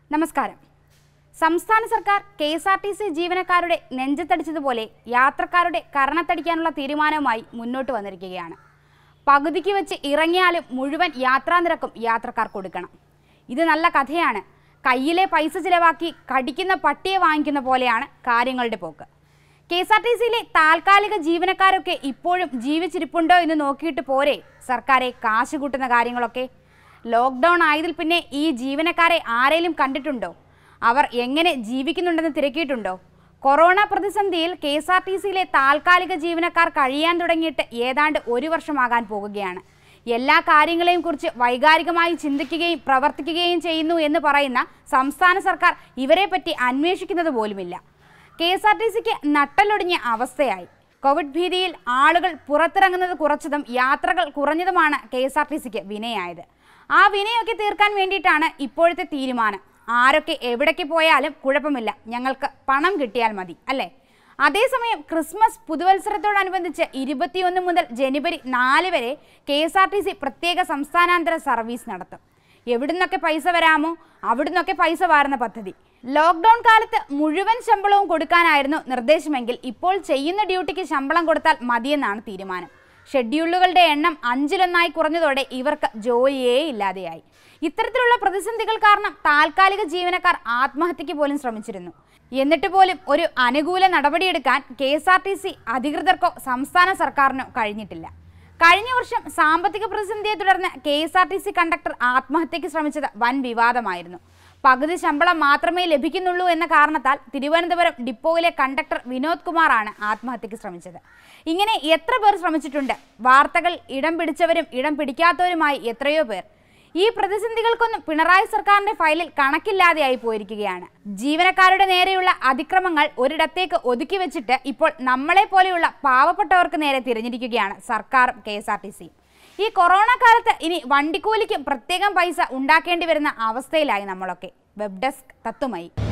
നമസ്കാരം സംസ്ഥാന സർക്കാർ K S R T C ജീവനക്കാരുടെ നെഞ്ചത്തടിച്ചതുപോലെ യാത്രക്കാരുടെ കരണത്തടിക്കാനുള്ള തീരുമാനവുമായി മുന്നോട്ട് വന്നിരിക്കുകയാണ് പകുതിക്ക് വെച്ച് ഇറങ്ങിയാലും മുഴുവൻ യാത്രാ നിരക്കും യാത്രക്കാർ കൊടുക്കണം ഇത് നല്ല കഥയാണ് കയ്യിലെ പൈസ ചിലവാക്കി കടിക്കുന്ന പട്ടിയെ വാങ്ങിക്കുന്ന പോലെയാണ് കാര്യങ്ങളുടെ പോക്ക് കെ എസ് ആർ ടി സിയിലെ താൽക്കാലിക ജീവനക്കാരൊക്കെ ഇപ്പോഴും ജീവിച്ചിരിപ്പുണ്ടോ എന്ന് നോക്കിയിട്ട് പോരെ സർക്കാരെ കാശ് കൂട്ടുന്ന കാര്യങ്ങളൊക്കെ ലോക്ക്ഡൗൺ ആയതിൽ പിന്നെ ഈ ജീവനക്കാരെ ആരെങ്കിലും കണ്ടിട്ടുണ്ടോ അവർ എങ്ങനെ ജീവിക്കുന്നുണ്ടെന്ന് തിരക്കിയിട്ടുണ്ടോ കൊറോണ പ്രതിസന്ധിയിൽ കെ എസ് ആർ ടി സിയിലെ താൽക്കാലിക ജീവനക്കാർ കഴിയാൻ തുടങ്ങിയിട്ട് ഏതാണ്ട് ഒരു വർഷമാകാൻ പോകുകയാണ് എല്ലാ കാര്യങ്ങളെയും കുറിച്ച് വൈകാരികമായി ചിന്തിക്കുകയും പ്രവർത്തിക്കുകയും ചെയ്യുന്നു എന്ന് പറയുന്ന സംസ്ഥാന സർക്കാർ ഇവരെ പറ്റി അന്വേഷിക്കുന്നത് പോലുമില്ല കെ എസ് ആർ ടി സിക്ക് നട്ടലൊടിഞ്ഞ അവസ്ഥയായി കോവിഡ് ഭീതിയിൽ ആളുകൾ പുറത്തിറങ്ങുന്നത് കുറച്ചതും യാത്രകൾ കുറഞ്ഞതുമാണ് കെ എസ് ആർ ടി സിക്ക് വിനയായത് ആ വിനയൊക്കെ തീർക്കാൻ വേണ്ടിയിട്ടാണ് ഇപ്പോഴത്തെ തീരുമാനം ആരൊക്കെ എവിടേക്ക് പോയാലും കുഴപ്പമില്ല ഞങ്ങൾക്ക് പണം കിട്ടിയാൽ മതി അല്ലേ അതേസമയം ക്രിസ്മസ് പുതുവത്സരത്തോടനുബന്ധിച്ച് ഇരുപത്തിയൊന്ന് മുതൽ ജനുവരി നാല് വരെ K S R T C പ്രത്യേക സംസ്ഥാനാന്തര സർവീസ് നടത്തും എവിടുന്നൊക്കെ പൈസ വരാമോ അവിടുന്നൊക്കെ പൈസ വാരുന്ന പദ്ധതി ലോക്ക്ഡൗൺ കാലത്ത് മുഴുവൻ ശമ്പളവും കൊടുക്കാനായിരുന്നു നിർദ്ദേശമെങ്കിൽ ഇപ്പോൾ ചെയ്യുന്ന ഡ്യൂട്ടിക്ക് ശമ്പളം കൊടുത്താൽ മതിയെന്നാണ് തീരുമാനം ഷെഡ്യൂളുകളുടെ എണ്ണം അഞ്ചിലൊന്നായി കുറഞ്ഞതോടെ ഇവർക്ക് ജോലിയേ ഇല്ലാതെയായി ഇത്തരത്തിലുള്ള പ്രതിസന്ധികൾ കാരണം താൽക്കാലിക ജീവനക്കാർ ആത്മഹത്യക്ക് പോലും ശ്രമിച്ചിരുന്നു എന്നിട്ട് പോലും ഒരു അനുകൂല നടപടിയെടുക്കാൻ K S R T C അധികൃതർക്കോ സംസ്ഥാന സർക്കാരിനോ കഴിഞ്ഞിട്ടില്ല കഴിഞ്ഞ വർഷം സാമ്പത്തിക പ്രതിസന്ധിയെ തുടർന്ന് K S R T C conductor ആത്മഹത്യക്ക് ശ്രമിച്ചത് വൻ വിവാദമായിരുന്നു പകുതി ശമ്പളം മാത്രമേ ലഭിക്കുന്നുള്ളൂ എന്ന കാരണത്താൽ തിരുവനന്തപുരം ഡിപ്പോയിലെ കണ്ടക്ടർ വിനോദ് കുമാറാണ് ആത്മഹത്യക്ക് ശ്രമിച്ചത് ഇങ്ങനെ എത്ര പേർ ശ്രമിച്ചിട്ടുണ്ട് വാർത്തകൾ ഇടം പിടിച്ചവരും ഇടം പിടിക്കാത്തവരുമായി എത്രയോ പേർ ഈ പ്രതിസന്ധികൾക്കൊന്നും പിണറായി സർക്കാരിന്റെ ഫയലിൽ കണക്കില്ലാതെയായി പോയിരിക്കുകയാണ് ജീവനക്കാരുടെ നേരെയുള്ള അതിക്രമങ്ങൾ ഒരിടത്തേക്ക് ഒതുക്കി വെച്ചിട്ട് ഇപ്പോൾ നമ്മളെ പോലെയുള്ള പാവപ്പെട്ടവർക്ക് നേരെ തിരഞ്ഞിരിക്കുകയാണ് സർക്കാർ K S R T C ഈ കൊറോണ കാലത്ത് ഇനി വണ്ടിക്കൂലിക്ക് പ്രത്യേകം പൈസ ഉണ്ടാക്കേണ്ടി വരുന്ന അവസ്ഥയിലായി നമ്മളൊക്കെ വെബ് ഡെസ്ക് തത്തുമൈ